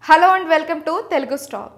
hello and welcome to Telugu stop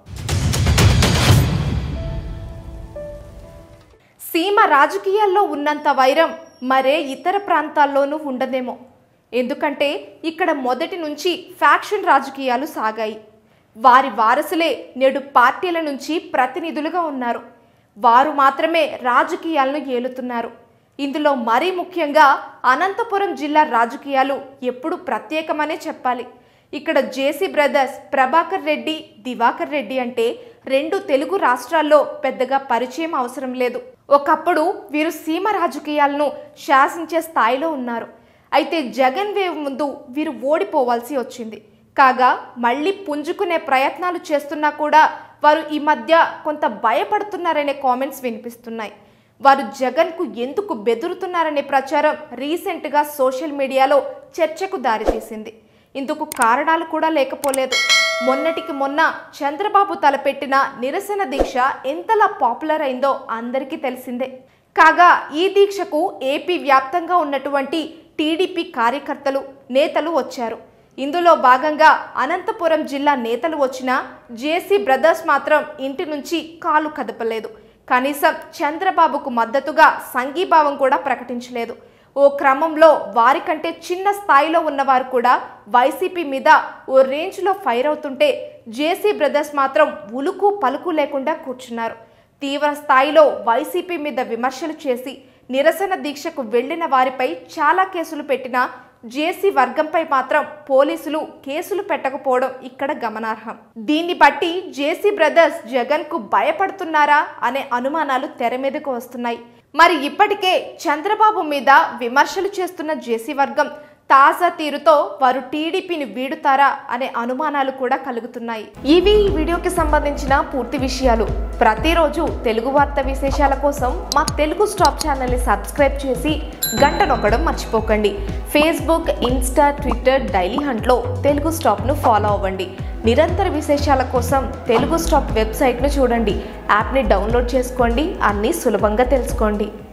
సీమ రాజకీయాల్లో ఉన్నంత వైరం మరే ఇతర ప్రాంతాల్లోనూ ఉండదేమో ఎందుకంటే ఇక్కడ మొదటి నుంచి ఫ్యాక్షన్ రాజకీయాలు సాగాయి వారి వారసులే నేడు పార్టీల నుంచి ప్రతినిధులుగా ఉన్నారు వారు మాత్రమే రాజకీయాలను ఏలుతున్నారు ఇందులో మరీ ముఖ్యంగా అనంతపురం జిల్లా రాజకీయాలు ఎప్పుడు ప్రత్యేకమనే చెప్పాలి ఇక్కడ జేసీ బ్రదర్స్ ప్రభాకర్ రెడ్డి దివాకర్ రెడ్డి అంటే రెండు తెలుగు రాష్ట్రాల్లో పెద్దగా పరిచయం అవసరం లేదు ఒకప్పుడు వీరు సీమ రాజకీయాలను శాసించే స్థాయిలో ఉన్నారు అయితే జగన్ వేవ్ ముందు వీరు ఓడిపోవాల్సి వచ్చింది కాగా మళ్ళీ పుంజుకునే ప్రయత్నాలు చేస్తున్నా కూడా వారు ఈ మధ్య కొంత భయపడుతున్నారనే కామెంట్స్ వినిపిస్తున్నాయి వారు జగన్కు ఎందుకు బెదురుతున్నారనే ప్రచారం రీసెంట్గా సోషల్ మీడియాలో చర్చకు దారితీసింది ఇందుకు కారణాలు కూడా లేకపోలేదు మొన్నటికి మొన్న చంద్రబాబు తలపెట్టిన నిరసన దీక్ష ఎంతలా పాపులర్ అయిందో అందరికీ తెలిసిందే కాగా ఈ దీక్షకు ఏపీ వ్యాప్తంగా ఉన్నటువంటి టీడీపీ కార్యకర్తలు నేతలు వచ్చారు ఇందులో భాగంగా అనంతపురం జిల్లా నేతలు వచ్చిన జేసీ బ్రదర్స్ మాత్రం ఇంటి నుంచి కాలు కదపలేదు కనీసం చంద్రబాబుకు మద్దతుగా సంఘీభావం కూడా ప్రకటించలేదు ఓ క్రమంలో వారికంటే చిన్న స్థాయిలో ఉన్నవారు కూడా వైసీపీ మీద ఓ రేంజ్లో ఫైర్ అవుతుంటే జేసీ బ్రదర్స్ మాత్రం ఉలుకు పలుకు లేకుండా కూర్చున్నారు తీవ్ర స్థాయిలో వైసీపీ మీద విమర్శలు చేసి నిరసన దీక్షకు వెళ్లిన వారిపై చాలా కేసులు పెట్టినా జేసీ వర్గంపై మాత్రం పోలీసులు కేసులు పెట్టకపోవడం ఇక్కడ గమనార్హం దీన్ని బట్టి జేసీ బ్రదర్స్ జగన్ కు భయపడుతున్నారా అనే అనుమానాలు తెర మీదకు వస్తున్నాయి మరి ఇప్పటికే చంద్రబాబు మీద విమర్శలు చేస్తున్న జేసీ వర్గం తాజా తీరుతో వారు టీడీపీని వీడుతారా అనే అనుమానాలు కూడా కలుగుతున్నాయి ఇవి ఈ వీడియోకి సంబంధించిన పూర్తి విషయాలు ప్రతిరోజు తెలుగు వార్త విశేషాల కోసం మా తెలుగు స్టాప్ ఛానల్ని సబ్స్క్రైబ్ చేసి గంట నొక్కడం మర్చిపోకండి ఫేస్బుక్ ఇన్స్టా ట్విట్టర్ డైలీ హంట్లో తెలుగు స్టాప్ను ఫాలో అవ్వండి నిరంతర విశేషాల కోసం తెలుగు స్టాప్ వెబ్సైట్ను చూడండి యాప్ని డౌన్లోడ్ చేసుకోండి అన్నీ సులభంగా తెలుసుకోండి